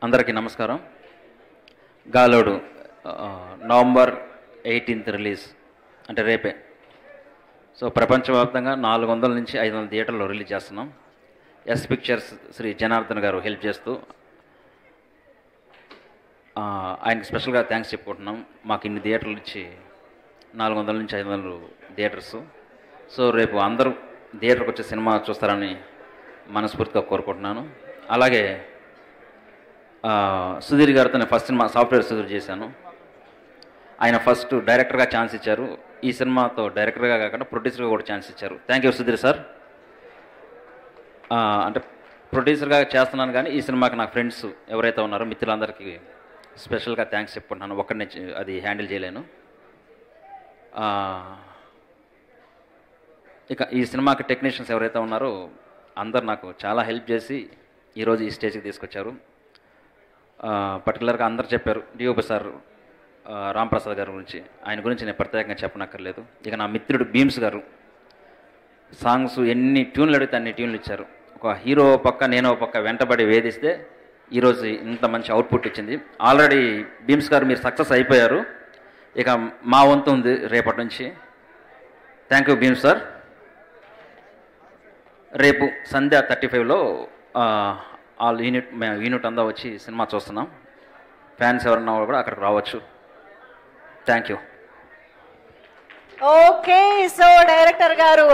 అందరికీ నమస్కారం గాలోడు ఆ, నవంబర్ ఎయిటీన్త్ రిలీజ్ అంటే రేపే సో ప్రపంచవ్యాప్తంగా నాలుగు వందల నుంచి ఐదు వందల థియేటర్లో రిలీజ్ చేస్తున్నాం ఎస్ పిక్చర్స్ శ్రీ జనార్దన్ గారు హెల్ప్ చేస్తూ ఆ, ఆయనకి స్పెషల్గా థ్యాంక్స్ చెప్పుకుంటున్నాం మాకు ఇన్ని థియేటర్లు ఇచ్చి నాలుగు వందల నుంచి ఐదు వందలు థియేటర్స్ సో రేపు అందరూ థియేటర్కి వచ్చే సినిమా చూస్తారని మనస్ఫూర్తిగా కోరుకుంటున్నాను అలాగే ఆ, సుధీర్ గారితో నేను ఫస్ట్ సినిమా సాఫ్ట్వేర్ సుధీర్ చేశాను ఆయన ఫస్ట్ డైరెక్టర్గా ఛాన్స్ ఇచ్చారు ఈ సినిమాతో డైరెక్టర్గా కాకుండా ప్రొడ్యూసర్గా కూడా ఛాన్స్ ఇచ్చారు థ్యాంక్ యూ సుధీర్ సార్ ఆ, అంటే ప్రొడ్యూసర్గా చేస్తున్నాను కానీ ఈ సినిమాకి నా ఫ్రెండ్స్ ఎవరైతే ఉన్నారో మిత్రులందరికీ స్పెషల్గా థ్యాంక్స్ చెప్పుకుంటున్నాను ఒక్కడిని అది హ్యాండిల్ చేయలేను ఆ, ఇక ఈ సినిమాకి టెక్నీషియన్స్ ఎవరైతే ఉన్నారో అందరు నాకు చాలా హెల్ప్ చేసి ఈరోజు ఈ స్టేజ్కి తీసుకొచ్చారు పర్టికులర్గా అందరు చెప్పారు డిఓపి సార్ ఆ, రాంప్రసాద్ గారి గురించి ఆయన గురించి నేను ప్రత్యేకంగా చెప్పనక్కర్లేదు ఇక నా మిత్రుడు భీమ్స్ గారు సాంగ్స్ ఎన్ని ట్యూన్లు అడిగితే అన్ని ట్యూన్లు ఇచ్చారు ఒక హీరో ఓ పక్క నేను ఓ పక్క వెంటబడి వేధిస్తే ఈరోజు ఇంత మంచి అవుట్పుట్ ఇచ్చింది ఆల్రెడీ భీమ్స్ గారు మీరు సక్సెస్ అయిపోయారు ఇక మా వంతు ఉంది రేపటి నుంచి థ్యాంక్ యూ భీమ్స్ సార్ రేపు సంధ్య థర్టీ ఫైవ్లో ఆల్ యూనిట్ మేము యూనిట్ అంతా వచ్చి సినిమా చూస్తున్నాం ఫ్యాన్స్ ఎవరన్నా కూడా అక్కడికి రావచ్చు thank you okay so director గారు